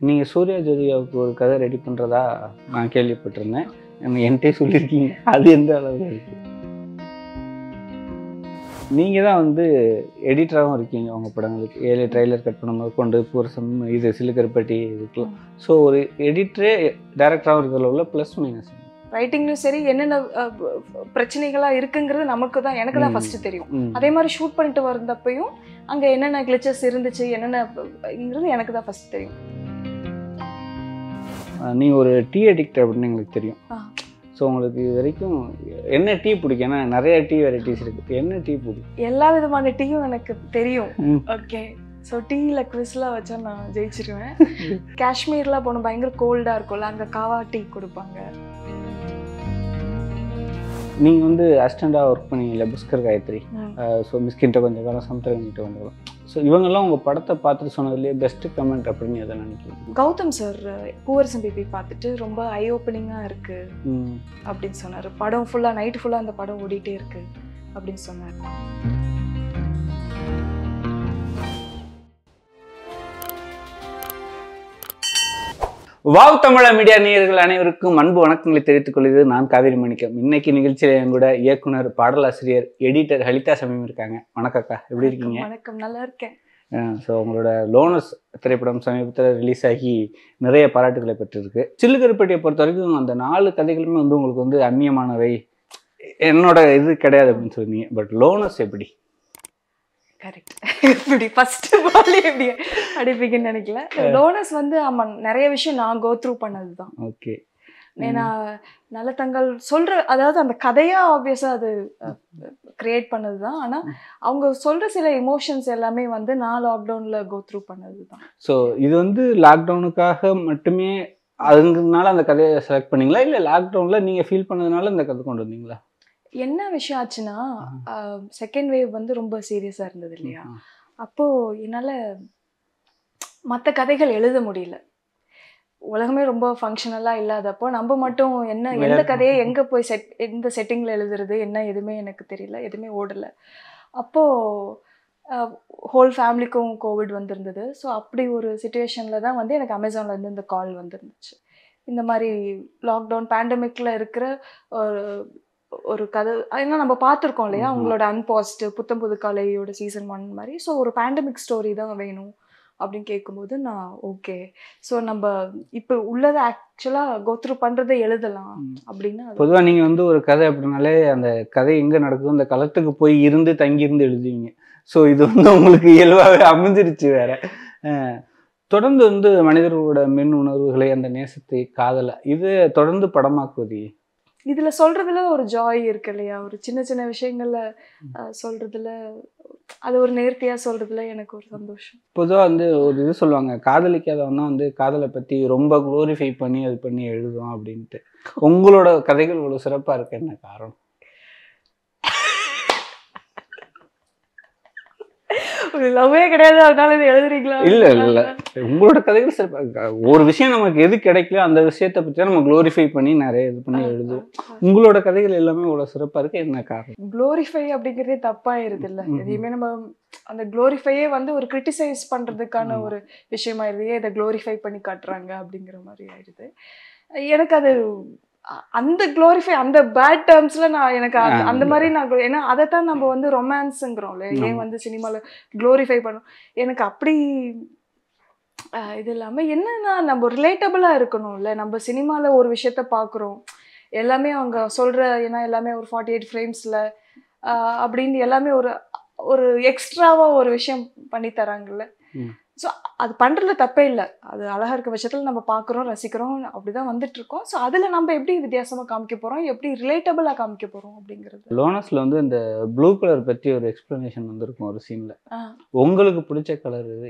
நீங்கள் சூர்யா ஜோதிகாவுக்கு ஒரு கதை ரெடி பண்ணுறதா நான் கேள்விப்பட்டிருந்தேன் என்கிட்டே சொல்லியிருக்கீங்க அது எந்த அளவு இருக்கு நீங்கள் தான் வந்து எடிட்டராகவும் இருக்கீங்க உங்க படங்களுக்கு ஏழு ட்ரைலர் கட் பண்ணும்போது கொண்டு பூரசம் இது சிலுக்கருப்பட்டி இதுக்கெல்லாம் ஸோ ஒரு எடிட்டரே டேரக்டராகவும் இருக்கிற உள்ள ப்ளஸ் மைனஸ் ரைட்டிங்லையும் சரி என்னென்ன அஹ், பிரச்சனைகளா இருக்குங்கிறது நமக்கு தான் எனக்கு தான் ம். ஃபர்ஸ்ட் தெரியும் அதே மாதிரி ஷூட் பண்ணிட்டு வந்தப்பையும் அங்க என்னென்ன கிளிச்சஸ் இருந்துச்சு என்னென்னங்கிறது எனக்கு தான் ஃபர்ஸ்ட் தெரியும் நீங்கள் ஒரு டீ அடிக்ட் அப்படின்னு எங்களுக்கு தெரியும் ஆ. ஸோ உங்களுக்கு இது வரைக்கும் என்ன டீ பிடிக்கும் ஏன்னா நிறைய டீ வெரைட்டிஸ் இருக்குது என்ன டீ பிடிக்கும் எல்லா விதமான டீயும் எனக்கு தெரியும் ம். ஓகே ஸோ டீயில் குவிஸ்லாம் வச்சா நான் ஜெயிச்சிருவேன் காஷ்மீர்லாம் போனோம் பயங்கர கோல்டாக இருக்கும்ல அங்கே காவா டீ கொடுப்பாங்க நீங்கள் வந்து அசிஸ்டண்ட்டாக ஒர்க் பண்ணீங்கல்ல புஷ்கர் காயத்ரி ம். ஸோ மிஸ்கின்ட்ட கொஞ்சம் காலம் சமுத்திரங்கிட்ட வந்துடும் ஸோ இவங்கெல்லாம் உங்கள் படத்தை பார்த்துட்டு சொன்னதுலேயே பெஸ்ட்டு கமெண்ட் அப்படின்னு எதை நினைக்கிறீங்க கௌதம் சார் பூவரசம் பேபி பார்த்துட்டு ரொம்ப ஐ ஓப்பனிங்காக இருக்கு ம் அப்படின்னு சொன்னார் படம் ஃபுல்லாக நைட் ஃபுல்லாக அந்த படம் ஓடிட்டே இருக்கு அப்படின்னு சொன்னார் வாவ் தமிழா மீடியா நேயர்கள் அனைவருக்கும் அன்பு வணக்கங்களை தெரிவித்துக் கொள்வது நான் காவேரி மணிக்கம் இன்னைக்கு நிகழ்ச்சியில் என் கூட இயக்குனர் பாடலாசிரியர் எடிட்டர் ஹலிதா சமீம் இருக்காங்க வணக்கக்கா எப்படி இருக்கீங்க வணக்கம் நல்லா இருக்கேன் ஸோ உங்களோட லோனஸ் திரைப்படம் சமீபத்தில் ரிலீஸ் ஆகி நிறைய பாராட்டுகளை பெற்றிருக்கு சில்லுக்கருப்பட்டியை பொறுத்த வரைக்கும் அந்த நாலு கதைகளுமே வந்து உங்களுக்கு வந்து அந்நியமானவை என்னோட இது கிடையாது அப்படின்னு சொன்னீங்க பட் லோனஸ் எப்படி கரெக்ட் இப்படி ஃபர்ஸ்ட் பால் எப்படி அடிப்பீங்கன்னு நினைக்கல லோனஸ் வந்து ஆமா நிறைய விஷயம் நான் கோ த்ரூ பண்ணது தான் ஓகே ஏன்னா நலத்தங்கள் சொல்ற அதாவது அந்த கதையா ஆப்வியஸா அது கிரியேட் பண்ணது தான் ஆனா அவங்க சொல்ற சில எமோஷன்ஸ் எல்லாமே வந்து நான் லாக்டவுன்ல கோ த்ரூ பண்ணது தான் ஸோ இது வந்து லாக்டவுனுக்காக மட்டுமே அதுனால அந்த கதையை செலக்ட் பண்ணீங்களா இல்லை லாக்டவுனில் நீங்கள் ஃபீல் பண்ணதுனால இந்த கதை கொண்டு வந்தீங்களா என்ன விஷயம் ஆச்சுன்னா செகண்ட் வேவ் வந்து ரொம்ப சீரியஸா இருந்தது இல்லையா அப்போ என்னால மற்ற கதைகள் எழுத முடியல உலகமே ரொம்ப ஃபங்க்ஷனலாக இல்லாதப்போ நம்ம மட்டும் என்ன எந்த விளையாட்டு. கதையை எங்கே போய் செட் எந்த செட்டிங்கில் எழுதுறது என்ன எதுவுமே எனக்கு தெரியல எதுவுமே ஓடலை அப்போது ஹோல் ஃபேமிலிக்கும் கோவிட் வந்திருந்தது ஸோ அப்படி ஒரு சுச்சுவேஷனில் தான் வந்து எனக்கு அமேசான்ல இருந்து இந்த கால் வந்திருந்துச்சு இந்த மாதிரி லாக்டவுன் பேண்டமிக்கில் இருக்கிற ஒரு ஒரு கதை ஏன்னா நம்ம பார்த்துருக்கோம் இல்லையா ஆமா. அவங்களோட அன்பாஸ்ட் புத்தம் புது காலையோட சீசன் ஒன் மாதிரி ஸோ ஒரு பேண்டமிக் ஸ்டோரி தான் வேணும் அப்படின்னு கேட்கும்போது நான் ஓகே ஸோ நம்ம இப்போ உள்ளதை ஆக்சுவலாக கோத்ரூ பண்ணுறதை எழுதலாம் ம். அப்படின்னு அது- பொதுவாக நீங்கள் வந்து ஒரு கதை அப்படின்னாலே அந்த கதை எங்கே நடக்குதோ அந்த களத்துக்கு போய் இருந்து தங்கி இருந்து எழுதுவீங்க ஸோ இது வந்து உங்களுக்கு இயல்பாகவே அமைஞ்சிருச்சு வேற அஹ், தொடர்ந்து வந்து மனிதர்களோட மென் உணர்வுகளை அந்த நேசத்தை காதலை இது தொடர்ந்து படமாக்குவது இதுல சொல்றதுல ஒரு ஜாய் இருக்கு இல்லையா ஒரு சின்ன சின்ன விஷயங்கள்ல அஹ், சொல்றதுல அது ஒரு நேர்த்தியா சொல்றதுல எனக்கு ஒரு சந்தோஷம் பொதுவாக வந்து ஒரு இது சொல்லுவாங்க காதலிக்காதவன் தான் வந்து காதலை பற்றி ரொம்ப க்ளோரிஃபை பண்ணி அது பண்ணி எழுதுவான் அப்படின்ட்டு உங்களோட கதைகள் இவ்வளோ சிறப்பாக இருக்கு என்ன காரணம் ஒரு லவ்வே கிடையாது அதனால இது எழுதுறீங்களா இல்ல, இல்ல. உங்களோட கதைகள் சிறப்பாக இருக்கு ஒரு விஷயம் நமக்கு எது கிடைக்கலையோ அந்த விஷயத்தை பற்றி தான் நம்ம க்ளோரிஃபை பண்ணி நிறைய இது பண்ணி எழுதுவோம் உங்களோட கதைகள் எல்லாமே இவ்வளோ சிறப்பாக இருக்கு என்ன காரணம் க்ளோரிஃபை அப்படிங்கிறதே தப்பாயிருது இல்ல ம். எதையுமே நம்ம அந்த க்ளோரிஃபையே வந்து ஒரு கிரிட்டிசைஸ் பண்றதுக்கான ஆமா. ஒரு விஷயமாயிருது ஏன் இதை க்ளோரிஃபை பண்ணி காட்டுறாங்க அப்படிங்கிற மாதிரி ஆயிடுது எனக்கு அது அ- அந்த க்ளோரிஃபை அந்த பேட் டேர்ம்ஸ்ல நான் எனக்கு அந்த- ஆ. அந்த மாதிரி நான் glo- ஏன்னா அதைத்தான் நம்ம வந்து ரொமான்ஸுங்கிறோம்ல ஏன் ஆமா. வந்து சினிமால க்ளோரிஃபை பண்ணும் எனக்கு அப்படி அஹ், இது இல்லாம என்னன்னா நம்ம ரிலேட்டபிளா இருக்கணும்ல நம்ம சினிமால ஒரு விஷயத்த பாக்குறோம் எல்லாமே அவங்க சொல்ற ஏன்னா எல்லாமே ஒரு ஃபார்ட்டி எயிட் ஃப்ரேம்ஸ்ல அப்படின்னு எல்லாமே ஒரு ஒரு எக்ஸ்ட்ராவா ஒரு விஷயம் பண்ணி தராங்கல்ல ம். ஸோ அது பண்றதுல தப்பே இல்லை அது அழகா இருக்க விஷயத்துல நம்ம பார்க்குறோம் ரசிக்கிறோம் அப்படிதான் வந்துட்டு இருக்கோம் ஸோ அதுல நம்ம எப்படி வித்தியாசமா காமிக்க போறோம் எப்படி ரிலேட்டபிளா காமிக்க போறோம் அப்படிங்கிறது லோனஸ்ல வந்து இந்த ப்ளூ கலர் பற்றி ஒரு எக்ஸ்பிளனேஷன் வந்திருக்கும் ஒரு சீன்ல ஆ. உங்களுக்கு பிடிச்ச கலர் இது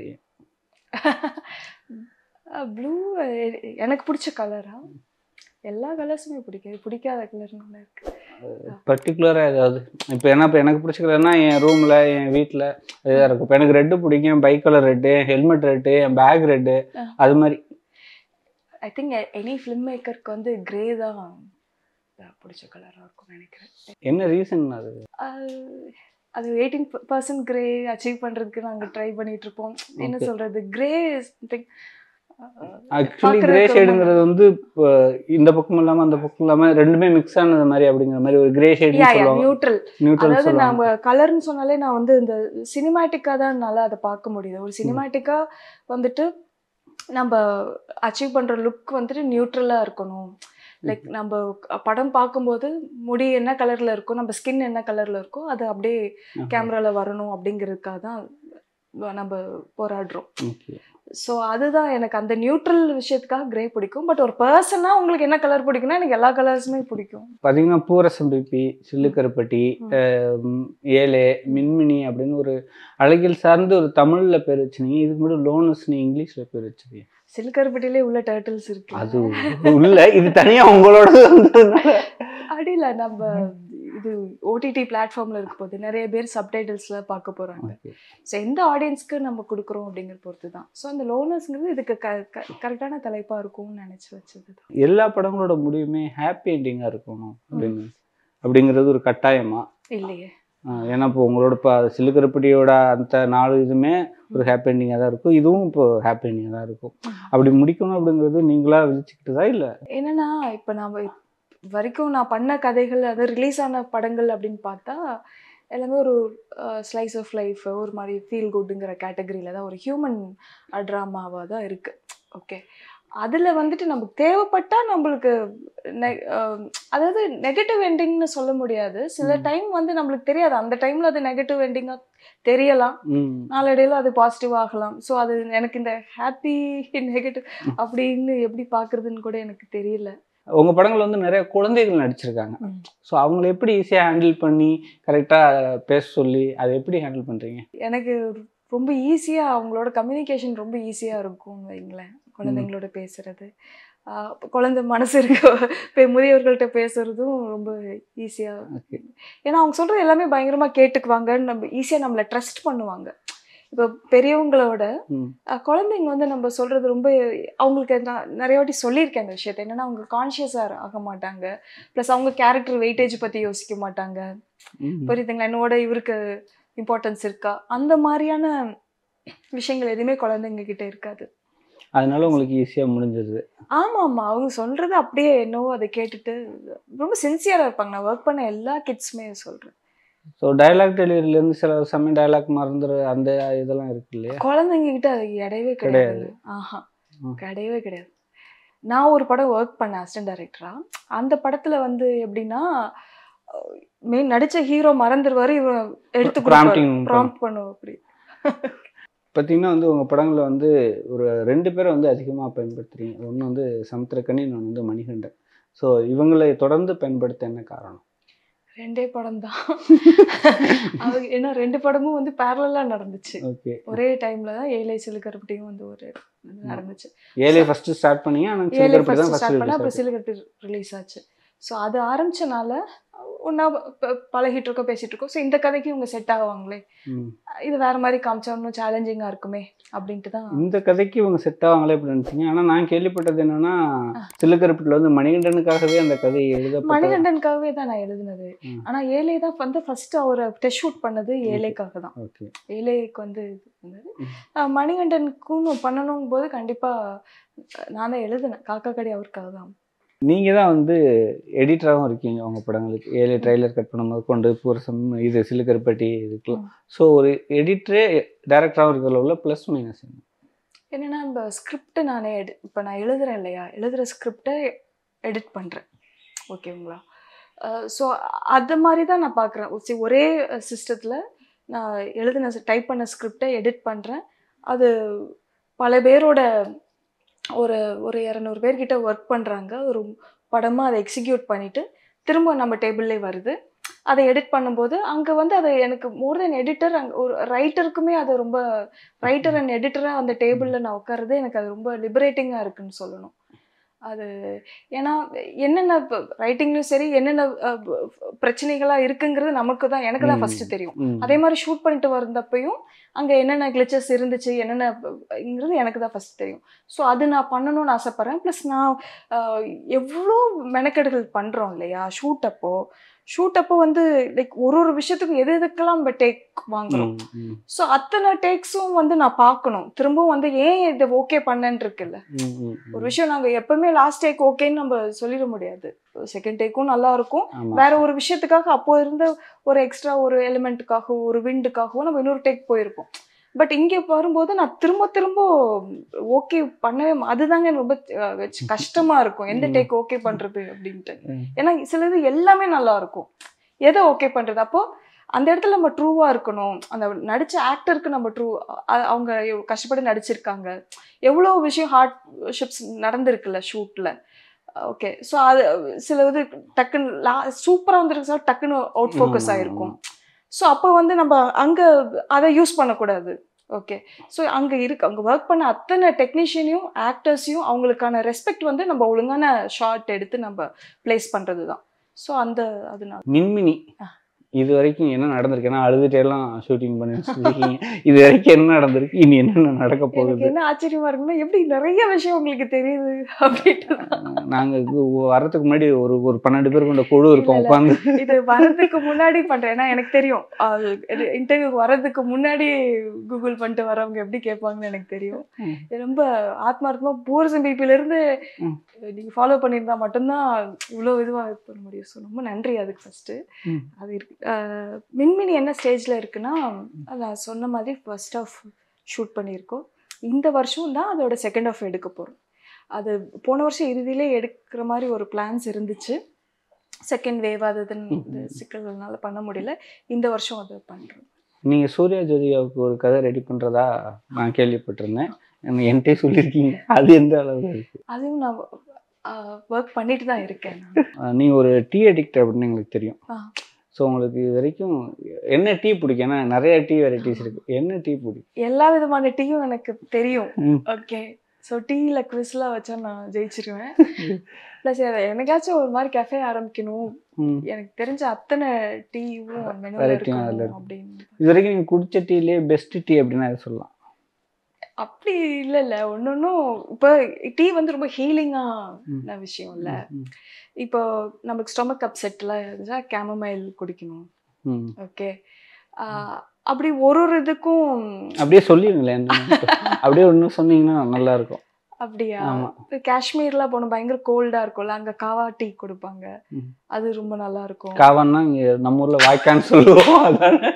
ப்ளூ எனக்கு பிடிச்ச கலரா எல்லா கலர்ஸுமே பிடிக்கும் பிடிக்காத கலர்னு ஒன்று இருக்கு பர்டிகுலராக ஏதாவது இப்போ என்ன இப்போ எனக்கு பிடிச்ச கலர்னா என் ரூமில் என் வீட்டில் இதாக இருக்கும் இப்போ எனக்கு ரெட்டு பிடிக்கும் bike colour red helmet red என் பேக் ரெட்டு ஆ. அது மாதிரி ஐ திங்க் எனி ஃபிலிம் மேக்கருக்கு வந்து கிரே தான் பிடிச்ச கலராக இருக்கும்னு நினைக்கிறேன் என்ன ரீசன் அது அது- அது எயிட்டீன் பர்சன்ட் கிரே அச்சீவ் பண்ணுறதுக்கு நாங்கள் ட்ரை பண்ணிட்டு இருப்போம் என்ன Okay. சொல்கிறது கிரே சம்திங் ஆக்சுவலி கிரே பார்க்கறதுக்கு ஷேடுங்கிறது வந்து இப்போ இந்த பக்கம் இல்லாம அந்த பக்கம் இல்லாம ரெண்டுமே மிக்ஸ் ஆனது மாதிரி அப்படிங்கிற மாதிரி ஒரு கிரே ஷேட் சொல்லுவாங்க நியூட்ரல் நியூட்ரல் அதாவது சொல்லுவாங்க நம்ம கலர்னு சொன்னாலே நான் வந்து இந்த சினிமேட்டிக்காக தான் என்னால் அதை பார்க்க முடியுது ஒரு சினிமேட்டிக்கா வந்துட்டு நம்ம அச்சீவ் பண்ற லுக் வந்துட்டு நியூட்ரலா இருக்கணும் லைக் நம்ம படம் பார்க்கும்போது முடி என்ன கலர்ல இருக்கோ நம்ம ஸ்கின் என்ன கலர்ல இருக்கோ அது அப்படியே கேமரால வரணும் அப்படிங்கிறதுக்காக தான் நம்ம போராடுறோம் ஓகே ஸோ அதுதான் எனக்கு அந்த நியூட்ரல் விஷயத்துக்காக கிரே பிடிக்கும் பட் ஒரு பர்சனா உங்களுக்கு என்ன கலர் பிடிக்கும்னா எனக்கு எல்லா கலர்ஸுமே பிடிக்கும் பாத்தீங்கன்னா பூரசம்பிப்பி சில்லுக்கருப்பட்டி ம். அஹ், ஏலே மின்மினி அப்படின்னு ஒரு அழகியல் சார்ந்து ஒரு தமிழ்ல பேர் வச்சிருந்தீங்க இதுக்கு மட்டும் லோனஸ்னு இங்கிலீஷ்ல பேர் வச்சிருக்கீங்க சில்கர்பட்டிலே உள்ள டர்ட்டில்ஸ் இருக்கு அது உள்ள இது தனியா உங்களோட வந்ததுனால அடியில நம்ம இது ஓடிடி பிளாட்ஃபார்ம்ல இருக்க போது நிறைய பேர் சப்டைட்டில்ஸ்ல பார்க்க போறாங்க Okay. ஸோ எந்த ஆடியன்ஸ்க்கு நம்ம கொடுக்குறோம் அப்படிங்கிற பொறுத்து தான் ஸோ அந்த லோனர்ஸ்ங்கிறது இதுக்கு க கரெக்டான தலைப்பா இருக்கும்னு நினைச்சு வச்சது தான் எல்லா படங்களோட முடிவுமே ஹாப்பி என்டிங்கா இருக்கணும் அப்படின்னு அப்படிங்கிறது ஒரு கட்டாயமா இல்லையே ஆஹ் ஏன்னா இப்போ உங்களோட இப்போ சிலுக்கருப்பட்டியோட அந்த நாலு இதுவுமே ஒரு ஹாப்பி என்டிங்காக தான் இருக்கும் இதுவும் இப்போ ஹாப்பி என்டிங்காக தான் இருக்கும் அப்படி முடிக்கணும் அப்படிங்கிறது நீங்களா விதிச்சுக்கிட்டதா இல்லை என்னன்னா இப்போ நம்ம இப் வரைக்கும் நான் பண்ண கதைகள் அது ரிலீஸ் ஆன படங்கள் அப்படின்னு பார்த்தா எல்லாமே ஒரு ஸ்லைஸ் ஆஃப் லைஃப் ஒரு மாதிரி ஃபீல் குட்டுங்கிற கேட்டகரியில தான் ஒரு ஹியூமன் ட்ராமாவாக தான் இருக்கு ஓகே அதில் வந்துட்டு நமக்கு தேவைப்பட்டா நம்மளுக்கு நெ- அஹ், அதாவது நெகட்டிவ் எண்டிங்னு சொல்ல முடியாது சில ம். டைம் வந்து நம்மளுக்கு தெரியாது அந்த டைம்ல அது நெகட்டிவ் எண்டிங்காக தெரியலாம் ம் நாளடைவில் அது பாசிட்டிவ் ஆகலாம் ஸோ அது எனக்கு இந்த ஹாப்பி நெகட்டிவ் அப்படின்னு எப்படி பார்க்கறதுன்னு கூட எனக்கு தெரியல உங்க படங்கள் வந்து நிறைய குழந்தைகள் நடிச்சிருக்காங்க ம். ஸோ அவங்கள எப்படி ஈஸியாக ஹேண்டில் பண்ணி கரெக்டாக பேச சொல்லி அதை எப்படி ஹேண்டில் பண்றீங்க எனக்கு ரொம்ப ஈஸியாக அவங்களோட கம்யூனிகேஷன் ரொம்ப ஈஸியாக இருக்கும்னு வைங்களேன் குழந்தைங்களோட பேசுறது ஆஹ் குழந்தை மனசு இருக்க பே- முதியவர்கள்ட்ட பேசுறதும் ரொம்ப ஈஸியாக ஓகே ஏன்னா அவங்க சொல்றது எல்லாமே பயங்கரமா கேட்டுக்குவாங்கன்னு நம்ம ஈஸியாக நம்மளை ட்ரஸ்ட் பண்ணுவாங்க இப்போ பெரியவங்களோட ம் அஹ் குழந்தைங்க வந்து நம்ம சொல்றது ரொம்ப அவங்களுக்கு நான் நிறைய வாட்டி சொல்லியிருக்கேன் அந்த விஷயத்த என்னன்னா அவங்க கான்ஷியஸாக ஆக மாட்டாங்க ப்ளஸ் அவங்க கேரக்டர் வெயிட்டேஜ் பத்தி யோசிக்க மாட்டாங்க ம். புரியுதுங்களா என்னோட இவருக்கு இம்பார்ட்டன்ஸ் இருக்கா அந்த மாதிரியான விஷயங்கள் எதுவுமே குழந்தைங்க கிட்ட இருக்காது அதனால உங்களுக்கு ஈஸியாக முடிஞ்சது ஆமா ஆமா அவங்க சொல்றது அப்படியே என்னவோ அதை கேட்டுட்டு ரொம்ப சின்சியரா இருப்பாங்க நான் ஒர்க் பண்ண எல்லா கிட்ஸுமே சொல்றேன் ஸோ டயலாக் டெலிவரியிலேருந்து சில சமயம் டயலாக் மறந்துற அந்த இதெல்லாம் இருக்கு இல்லையா குழந்தைங்க கிட்ட அது கிடையவே கிடையாது ஆஹா ம். கிடையவே கிடையாது நான் ஒரு படம் ஒர்க் பண்ணேன் அசிஸ்டன்ட் டைரக்டரா அந்த படத்துல வந்து எப்படின்னா மெயின் நடிச்ச ஹீரோ மறந்துடுவாரு இவன் எடுத்து Prompting ப்ராம்ப்ட் பண்ணுவோம் அப்படி பார்த்தீங்கன்னா வந்து உங்கள் படங்களில் வந்து ஒரு ரெண்டு பேரை வந்து அதிகமாக பயன்படுத்துறீங்க ஒன்று வந்து சமுத்திரக்கனி இன்னொன்று வந்து மணிகண்டன் ஸோ இவங்களை தொடர்ந்து பயன்படுத்த என்ன காரணம் ரெண்டே படம் தான் அவங்க ஏன்னா ரெண்டு படமும் வந்து பேரலா நடந்துச்சு ஓகே ஒரே டைம்ல தான் ஏழை சிலுக்கருப்பட்டியும் வந்து ஒரு இது நடந்துச்சு ஏழே ஃபர்ஸ்ட் ஸ்டார்ட் பண்ணீங்க ஆனால் ஏழை சிலுக்கருப்பட்டி தான் ஃபர்ஸ்ட் ஸ்டார்ட் பண்ணா ஃபர்ஸ்ட் அப்புறம் சிலுக்கருப்பட்டி ரிலீஸ் ஆச்சு ஸோ அது ஆரம்பிச்சனால ஒன்றா பழகிட்டு இருக்கோம் பேசிட்டு இருக்கோம் ஸோ இந்த கதைக்கு இவங்க செட் ஆகுவாங்களே இது வேற மாதிரி காமிச்சா இன்னும் சேலஞ்சிங்கா இருக்குமே அப்படின்ட்டு தான் இந்த கதைக்கு இவங்க செட் ஆவாங்களே அப்படி நினைச்சீங்க ஆனால் நான் கேள்விப்பட்டது என்னன்னா சிலுக்கருப்பட்டில் வந்து மணிகண்டனுக்காகவே அந்த கதை எழுதப்பட்ட மணிகண்டனுக்காகவே தான் நான் எழுதினது ம். ஆனா ஏழை தான் வந்து ஃபர்ஸ்ட் அவரை டெஸ்ட் ஷூட் பண்ணது ஏழைக்காக தான் ஓகே ஏழைக்கு வந்து இது பண்ணது ம். ஆஹ் மணிகண்டனுக்கும் பண்ணணும் போது கண்டிப்பா நான் தான் எழுதினேன் காக்கா கடி அவருக்காக தான் நீங்க தான் வந்து எடிட்டராகவும் இருக்கீங்க உங்க படங்களுக்கு ஏழை ட்ரைலர் கட் பண்ணும்போது கொண்டு பூரசம் இது சிலுக்கருப்பட்டி இதுக்கெல்லாம் ஸோ ஒரு எடிட்டரே டேரக்டராகவும் இருக்கிற உள்ள ப்ளஸ் மைனஸ் என்னன்னா இந்த ஸ்கிரிப்ட் நானே எடு இப்போ நான் எழுதுறேன் இல்லையா எழுதுகிற ஸ்கிரிப்டை எடிட் பண்ணுறேன் ஓகேங்களா ஸோ அது மாதிரி தான் நான் பார்க்குறேன் ஒரே சிஸ்டத்தில் நான் எழுதின டைப் பண்ண ஸ்கிரிப்டை எடிட் பண்ணுறேன் அது பல பேரோட ஒரு ஒரு இரநூறு பேர்கிட்ட ஒர்க் பண்ணுறாங்க ஒரு படமாக அதை எக்ஸிக்யூட் பண்ணிவிட்டு திரும்ப நம்ம டேபிள்லே வருது அதை எடிட் பண்ணும்போது அங்கே வந்து அது எனக்கு மோர் தென் எடிட்டர் அங்கே ஒரு ரைட்டருக்குமே அது ரொம்ப ரைட்டர் அண்ட் எடிட்டராக அந்த டேபிளில் நான் உட்கார்றது எனக்கு அது ரொம்ப லிபரேட்டிங்காக இருக்குன்னு சொல்லணும் அது ஏன்னா என்னென்ன ரைட்டிங்லையும் சரி என்னென்ன அஹ், பிரச்சனைகளாக இருக்குங்கிறது நமக்கு தான் எனக்கு தான் ம். ஃபஸ்ட்டு தெரியும் அதே மாதிரி ஷூட் பண்ணிட்டு வந்தப்பையும் அங்கே என்னென்ன கிளிச்சஸ் இருந்துச்சு என்னென்னங்கிறது எனக்கு தான் ஃபஸ்ட் தெரியும் ஸோ அது நான் பண்ணணும்னு ஆசைப்பட்றேன் ப்ளஸ் நான் ஆஹ், எவ்வளோ மெனக்கெடுகள் பண்ணுறோம் இல்லையா ஷூட் அப்போ ஷூட் அப்போ வந்து லைக் ஒரு ஒரு விஷயத்துக்கும் எது எதுக்கெல்லாம் நம்ம டேக் வாங்குறோம் ம், ம், ஸோ அத்தனை டேக்ஸும் வந்து நான் பார்க்கணும் திரும்பவும் வந்து ஏன் இதை ஓகே பண்ணேன்னு இருக்குல்ல ம், ம், ஒரு ம். விஷயம் நாங்க எப்பவுமே லாஸ்ட் டேக் ஓகேன்னு நம்ம சொல்லிட முடியாது செகண்ட் டேக்கும் நல்லா இருக்கும் ஆமா வேற ஒரு விஷயத்துக்காக அப்போ இருந்த ஒரு எக்ஸ்ட்ரா ஒரு எலிமெண்ட்டுக்காகவோ ஒரு விண்டுக்காகவோ நம்ம இன்னொரு டேக் போயிருப்போம் பட் இங்கே வரும்போது நான் திரும்ப திரும்ப ஓகே பண்ணவே மா- அதுதாங்க எனக்கு ரொம்ப அஹ், வச்சு கஷ்டமா இருக்கும் எந்த ம். டேக் ஓகே பண்றது அப்படின்ட்டு ம். ஏன்னா சில இது எல்லாமே நல்லா இருக்கும் எதை ஓகே பண்றது அப்போ அந்த இடத்துல நம்ம ட்ரூவா இருக்கணும் அந்த நடிச்ச ஆக்டருக்கு நம்ம ட்ரூ அவங்க எவ்- கஷ்டப்பட்டு நடிச்சிருக்காங்க எவ்வளோ விஷயம் ஹார்ட்ஷிப்ஸ் நடந்திருக்குல்ல ஷூட்ல ஓகே ஸோ அது சில இது டக்குன்னு லா சூப்பராக வந்துருக்கு சார் டக்குன்னு அவுட் ஃபோக்கஸ் ஆமா, ஆயிருக்கும் ஸோ அப்போ வந்து நம்ம அங்கே அதை யூஸ் பண்ணக்கூடாது ஓகே ஸோ அங்கே இருக்கு அங்கே ஒர்க் பண்ண அத்தனை டெக்னீஷியனையும் ஆக்டர்ஸையும் அவங்களுக்கான ரெஸ்பெக்ட் வந்து நம்ம ஒழுங்கான ஷார்ட் எடுத்து நம்ம ப்ளேஸ் பண்ணுறது தான் ஸோ அந்த அதனால மின்மினி ஆ. இது வரைக்கும் என்ன நடந்திருக்கு ஏன்னா அழுதுட்டே எல்லாம் ஷூட்டிங் பண்ணி சொல்லிருக்கீங்க இது வரைக்கும் என்ன நடந்திருக்கு இனி என்னென்ன நடக்க எனக்கு போகுது என்ன ஆச்சரியமா இருக்குன்னா எப்படி நிறைய விஷயம் உங்களுக்கு தெரியுது அப்படின்ட்டு நாங்க இது வர்றதுக்கு முன்னாடி ஒரு ஒரு பன்னெண்டு பேர் கொண்ட குழு இருக்கோம் இல்ல, உட்காந்து இது வர்றதுக்கு முன்னாடி பண்றேன் ஏன்னா எனக்கு தெரியும் இன்டர்வியூ வர்றதுக்கு முன்னாடி கூகுள் பண்ணிட்டு வரவங்க எப்படி கேட்பாங்கன்னு எனக்கு தெரியும் ம். இது ரொம்ப ஆத்மார்த்தமா பூரசம் பிபில இருந்து ம். நீங்க ஃபாலோ பண்ணியிருந்தா மட்டும்தான் இவ்வளோ இதுவா இது பண்ண முடியும் ஸோ ரொம்ப நன்றி அதுக்கு ஃபர்ஸ்ட் ம். அது இருக்கு அஹ், மின்மினி என்ன ஸ்டேஜ்ல இருக்குன்னா அது நான் சொன்ன மாதிரி ஃபர்ஸ்ட் ஆஃப் ஷூட் பண்ணியிருக்கோம் இந்த வருஷம் தான் அதோட செகண்ட் ஆஃப் எடுக்க போறோம் அது போன வருஷம் இறுதியிலே எடுக்கிற மாதிரி ஒரு பிளான்ஸ் இருந்துச்சு செகண்ட் வேவ் அது இதுன்னு இந்த ம். சிக்கல்கள்னால பண்ண முடியல இந்த வருஷம் அது பண்றோம் நீங்க சூர்யா ஜோதியாவுக்கு ஒரு கதை ரெடி பண்றதா நான் கேள்விப்பட்டிருந்தேன் என்ன- என்கிட்டயே சொல்லியிருக்கீங்க அது எந்த அளவு இருக்கு அதுவும் நான் ஒர்க் பண்ணிட்டு தான் இருக்கேன் நான். அஹ் நீங்க ஒரு டீ அடிக்ட் அப்படின்னு எங்களுக்கு தெரியும் ஆ. ஸோ உங்களுக்கு இது வரைக்கும் என்ன டீ பிடிக்கும் ஏன்னா நிறைய டீ வெரைட்டிஸ் இருக்கு என்ன டீ பிடிக்கும் எல்லா விதமான டீயும் எனக்கு தெரியும் ம். ஓகே ஸோ டீயில் குவிஸ்லாம் வச்சா நான் ஜெயிச்சிருவேன் ப்ளஸ் எனக்காச்சும் ஒரு மாதிரி கஃபே ஆரம்பிக்கணும் ம். எனக்கு தெரிஞ்ச அத்தனை டீயும் மெனுவில் Variety யும் அதுல இருக்கணும் இருக்கும். அப்படின்னு இது வரைக்கும் நீங்க குடிச்ச டீலயே பெஸ்ட் டீ அப்படின்னா அதை சொல்லலாம் அப்படி இல்லை இல்லை ஒன்று ஒன்றும் இப்போ டீ வந்து ரொம்ப ம். ஹீலிங்கான விஷயம் இல்லை ம். இப்போ நமக்கு ஸ்டொமக் அப்செட்லாம் இருந்துச்சா கேமமைல் குடிக்கணும் ம். ஓகே அப்படி ஒரு ஒரு இதுக்கும் அப்படியே சொல்லிடுங்களேன் என்ன மட்டும். அப்படியே ஒன்று சொன்னீங்கன்னா நல்லா இருக்கும் அப்படியா ஆமா. இப்போ காஷ்மீர்லாம் போனோம் பயங்கர கோல்டா இருக்கும்ல அங்க காவா டீ கொடுப்பாங்க ம். அது ரொம்ப நல்லா இருக்கும் காவான்னா இங்க நம்ம ஊர்ல வாய்க்கான்னு சொல்லுவோம் அதானே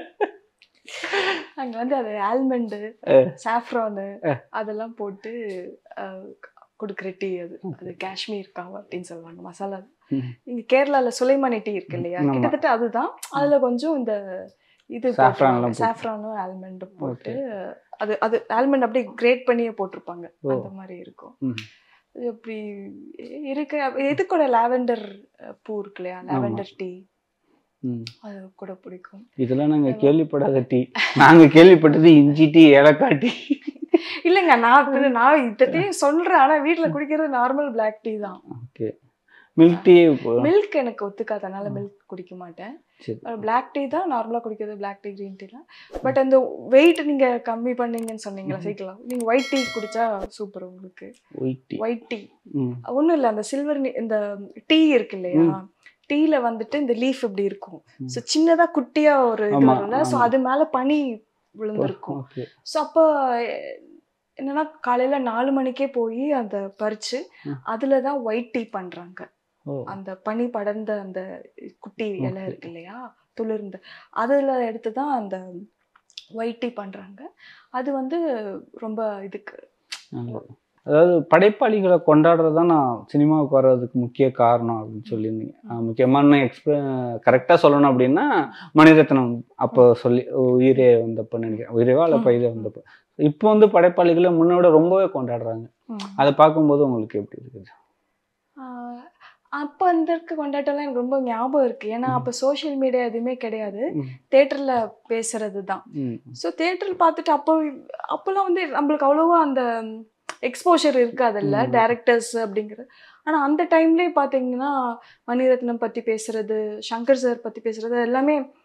அங்க வந்து அது ஆல்மண்டு அஹ். சாஃப்ரானு அஹ். அதெல்லாம் போட்டு அஹ், கொடுக்குற டீ அது அது காஷ்மீர் காவா அப்படின்னு சொல்லுவாங்க மசாலா ம். இங்க கேரளால சுலைமானி டீ இருக்கு இல்லையா ஆமா. கிட்டத்தட்ட அதுதான் அதுல கொஞ்சம் இந்த இது Saffron எல்லாம் போட்டு. சாஃப்ரானும் ஆல்மண்டும் போட்டு அது அது ஆல்மண்ட் அப்படியே கிரேட் பண்ணியே போட்டிருப்பாங்க ஓ. அந்த மாதிரி இருக்கும் ம். அது அப்படி இருக்கு இது கூட லாவெண்டர் பூ இருக்கு இல்லையா லாவெண்டர் டீ ம். அது கூட பிடிக்கும் இதெல்லாம் நாங்க கேள்விப்படாத டீ நாங்க கேள்விப்பட்டது இஞ்சி டீ ஏலக்காய் டீ இல்லைங்க நான் பின்ன நான் இதத்தையும் சொல்றேன் ஆனா வீட்ல குடிக்கிறது நார்மல் பிளாக் டீ தான் ஓகே மில்க் டீ மில்க் எனக்கு ஒத்துக்காது அதனால மில்க் குடிக்க மாட்டேன் சரி பிளாக் டீ தான் நார்மலா குடிக்கிறது பிளாக் டீ கிரீன் டீலாம் பட் அந்த வெயிட் நீங்க கம்மி பண்ணீங்கன்னு சொன்னீங்களா சீக்கிரம் நீங்க ஒயிட் டீ குடிச்சா சூப்பர் உங்களுக்கு ஒயிட் டீ ஒயிட் டீ ம் ஒண்ணும் இல்ல அந்த சில்வர் இந்த டீ இருக்கு இல்லையா டீல வந்துட்டு இந்த லீஃப் இப்படி இருக்கும் ம். ஸோ சின்னதா குட்டியா ஒரு இது ஆமா, வரும்ல ஸோ ஆமா. அது மேல பனி விழுந்திருக்கும் ஓகே ஸோ அப்போ அஹ், என்னன்னா காலையில நாலு மணிக்கே போய் அந்த பறிச்சு ம். அதுல தான் ஒயிட் டீ பண்றாங்க ஓ அந்த பனி படர்ந்த அந்த குட்டி இலை Okay. இருக்கு இல்லையா துளிர்ந்த அதுல எடுத்து தான் அந்த ஒயிட் டீ பண்றாங்க அது வந்து ரொம்ப இதுக்கு நல்லது அதாவது படைப்பாளிகளை கொண்டாடுறது தான் நான் சினிமாவுக்கு வர்றதுக்கு முக்கிய காரணம் அப்படின்னு சொல்லியிருந்தீங்க ஆஹ் முக்கியமான எக்ஸ்ப கரெக்டாக சொல்லணும் அப்படின்னா மணிரத்னம் அப்போ சொல்லி உயிரே வந்தப்போ நினைக்கிறேன் உயிரேவா இல்லை பைதே வந்தப்போ இப்போ வந்து படைப்பாளிகளை முன்னோட ரொம்பவே கொண்டாடுறாங்க அதை பார்க்கும்போது உங்களுக்கு எப்படி இருக்குது ஆஹ் அப்ப அந்த இருக்க கொண்டாட்டம்லாம் எனக்கு ரொம்ப ஞாபகம் இருக்கு ஏன்னா அப்ப சோஷியல் மீடியா எதுவுமே கிடையாது ம். தேட்டர்ல பேசுறது தான் ம் ஸோ தேட்டரில் பார்த்துட்டு அப்போ அப்போல்லாம் வந்து நம்மளுக்கு அவ்வளோவா அந்த எக்ஸ்போஷர் இருக்காதுல்ல ம். டேரக்டர்ஸ் அப்படிங்கிறது ஆனால் அந்த டைம்லேயே பார்த்தீங்கன்னா மணிரத்னம் பற்றி பேசுறது சங்கர் சார் பற்றி பேசுறது எல்லாமே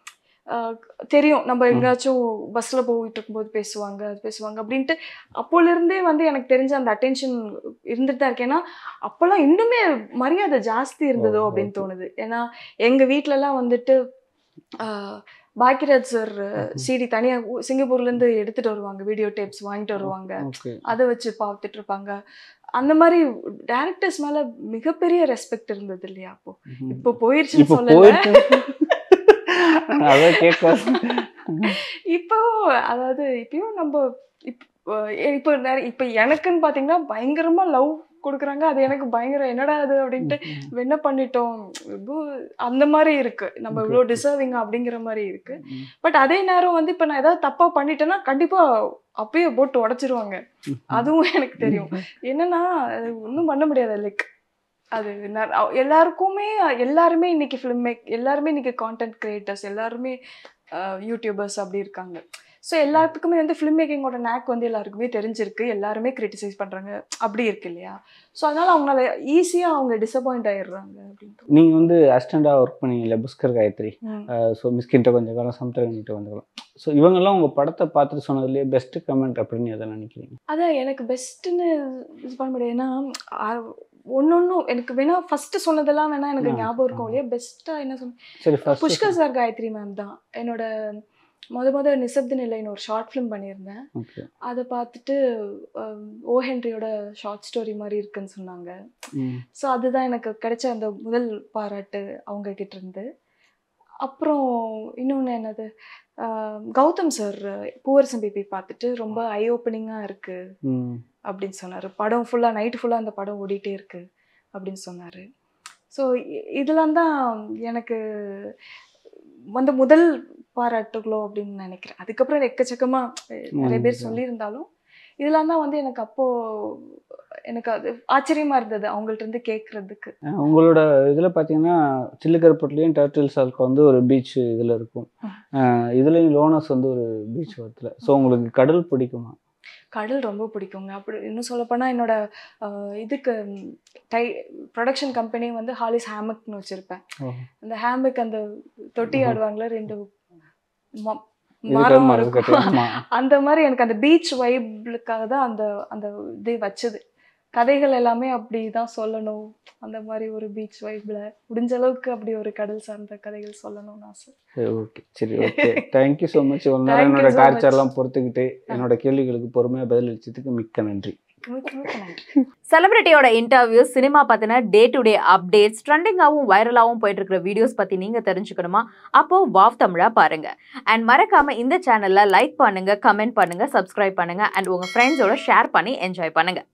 ஆஹ் தெரியும் நம்ம எங்கேயாச்சும் பஸ்ல போயிட்டு இருக்கும்போது பேசுவாங்க அது பேசுவாங்க அப்படின்ட்டு அப்போல இருந்தே வந்து எனக்கு தெரிஞ்ச அந்த அட்டென்ஷன் இருந்துட்டு தான் இருக்கு ஏன்னா அப்போல்லாம் இன்னுமே மரியாதை ஜாஸ்தி இருந்ததோ ஓ, அப்படின்னு okay. தோணுது ஏன்னா எங்க வீட்ல எல்லாம் வந்துட்டு ஆஹ் பாக்கியராஜ் சார் சிடி தனியா ஊ- சிங்கப்பூர்ல இருந்து எடுத்துட்டு வருவாங்க வீடியோ டேப்ஸ் வாங்கிட்டு வருவாங்க ஓகே அதை வச்சு பார்த்துட்டு இருப்பாங்க அந்த மாதிரி டேரக்டர்ஸ் மேல மிகப்பெரிய ரெஸ்பெக்ட் இருந்தது இல்லையா அப்போ இப்போ போயிருச்சுன்னு இப்போ சொல்லல போயிட்டு அதான் கேட்க இப்போ அதாவது இப்பயும் நம்ம இப்போ இப்போ நிறைய இப்போ எனக்குன்னு பாத்தீங்கன்னா பயங்கரமா லவ் கொடுக்குறாங்க அது எனக்கு பயங்கர என்னடா அது அப்படின்ட்டு நம்ம என்ன பண்ணிட்டோம் இவ்வளோ அந்த மாதிரி இருக்கு நம்ம இவ்வளோ டிசர்விங் அப்படிங்கிற மாதிரி இருக்கு பட் அதே நேரம் வந்து இப்போ நான் ஏதாவது தப்பா பண்ணிட்டேன்னா கண்டிப்பா அப்பயே போட்டு உடைச்சிருவாங்க அதுவும் எனக்கு தெரியும் என்னன்னா அது ஒன்றும் பண்ண முடியாது லைக் அது ந- அ- எல்லாருக்குமே எல்லாருமே இன்னைக்கு ஃபிலிம் மேக் எல்லாருமே இன்னைக்கு கான்டென்ட் கிரியேட்டர்ஸ் எல்லாருமே யூடியூபர்ஸ் அப்படி இருக்காங்க ஸோ எல்லாத்துக்குமே வந்து ஃபிலிம் மேக்கிங்கோட நேக் வந்து எல்லாருக்குமே தெரிஞ்சிருக்கு எல்லாருமே கிரிட்டிசைஸ் பண்றாங்க அப்படி இருக்கு இல்லையா ஸோ அதனால அவங்களால ஈஸியா அவங்க டிசப்பாயிண்ட் ஆயிடுறாங்க அப்படின்ட்டு நீங்க வந்து அசிஸ்டண்டாக ஒர்க் பண்ணீங்கல்ல புஷ்கர் காயத்ரி ம். ஸோ மிஸ்கின்ட்ட கொஞ்சம் காலம் சமுத்திரகிட்ட கொஞ்சம் காலம் ஸோ இவங்கெல்லாம் உங்க படத்தை பார்த்துட்டு சொன்னதுலேயே பெஸ்ட் கமெண்ட் அப்படின்னு எதை நினைக்கிறீங்க அதான் எனக்கு பெஸ்ட்டுன்னு இது பண்ண முடியாது ஏன்னா ஒன்னொன்னும் எனக்கு வேணா ஃபர்ஸ்ட் சொன்னதெல்லாம் வேணா எனக்கு ஆ, ஞாபகம் இருக்கும் ஆ. இல்லையா பெஸ்ட்டாக என்ன சொன்ன சரி first Pushkar sir Gayathri ma'am தான் என்னோட முத முத நிசப்து நிலைன்னு ஒரு ஷார்ட் ஃபிலிம் பண்ணியிருந்தேன் ஓகே அதை பார்த்துட்டு அஹ், ஓ ஹென்ரியோட ஷார்ட் ஸ்டோரி மாதிரி இருக்குன்னு சொன்னாங்க ஸோ அதுதான் எனக்கு கிடைச்ச அந்த முதல் பாராட்டு அவங்க கிட்ட இருந்து அப்புறம் இன்னொன்று என்னது அஹ், கௌதம் சார் பூவரசம் பேபி பார்த்துட்டு ரொம்ப ஐ ஓப்பனிங்காக இருக்கு ம் அப்படின்னு சொன்னார் படம் ஃபுல்லாக நைட்டு ஃபுல்லாக அந்த படம் ஓடிட்டே இருக்கு அப்படின்னு சொன்னார் ஸோ இதெல்லாம் தான் எனக்கு வந்து முதல் பாராட்டுகளோ அப்படின்னு நினைக்கிறேன் அதுக்கப்புறம் எக்கச்சக்கமாக நிறைய பேர் ம். சொல்லியிருந்தாலும் இதெல்லாம் தான் வந்து எனக்கு அப்போ எனக்கு அது ஆச்சரியமா இருந்தது அவங்கள்ட்ட இருந்து கேட்கறதுக்கு அஹ் உங்களோட இதில் பார்த்தீங்கன்னா சில்லுக்கருப்பட்லேயும் டர்டில் சால்க்கு வந்து ஒரு பீச் இதில் இருக்கும் அஹ் இதுலயும் லோனஸ் வந்து ஒரு பீச் வரத்துல ஸோ உங்களுக்கு கடல் பிடிக்குமா கடல் ரொம்ப பிடிக்குங்க அப்படி இன்னும் சொல்லப்போனால் என்னோட அஹ், இதுக்கு டை ப்ரொடக்ஷன் கம்பெனி வந்து ஹாலிஸ் ஹேமக்னு வச்சுருப்பேன் ஓ. அந்த ஹேமக் அந்த தொட்டி ம்ஹும். ஆடுவாங்களே ரெண்டு ம- இதுக்கு மரம் மரம் இருக்கும். கட்டி- ஆமா. அந்த மாதிரி எனக்கு அந்த பீச் வைப்லுக்காக தான் அந்த அந்த இது வச்சது கதைகள் எல்லாமே அப்படி தான் சொல்லணும் அந்த மாதிரி ஒரு பீச் வைப்ல முடிஞ்ச அளவுக்கு அப்படி ஒரு கடல் சார்ந்த கதைகள் சொல்லணும்னு ஆசை சரி ஓகே சரி ஓகே தேங்க்யூ ஸோ மச் ஒரு நேரம் Thank you என்னோட so much. டார்ச்சர்லாம் பொறுத்துக்கிட்டு என்னோட கேள்விகளுக்கு பொறுமையாக பதிலளிச்சதுக்கு மிக்க நன்றி மிக்க மிக்க நன்றி செலிபிரிட்டியோட இன்டர்வியூஸ் சினிமா பத்தின டே டு டே அப்டேட்ஸ் ட்ரெண்டிங்காகவும் வைரலாகவும் போயிட்டு இருக்கிற வீடியோஸ் பத்தி நீங்க தெரிஞ்சுக்கணுமா அப்போ வாவ் தமிழா பாருங்க அண்ட் மறக்காம இந்த சேனல்ல லைக் பண்ணுங்க கமெண்ட் பண்ணுங்க சப்ஸ்கிரைப் பண்ணுங்க அண்ட் உங்க ஃப்ரெண்ட்ஸோட ஷேர் பண்ணி என்ஜாய் பண்ணுங்க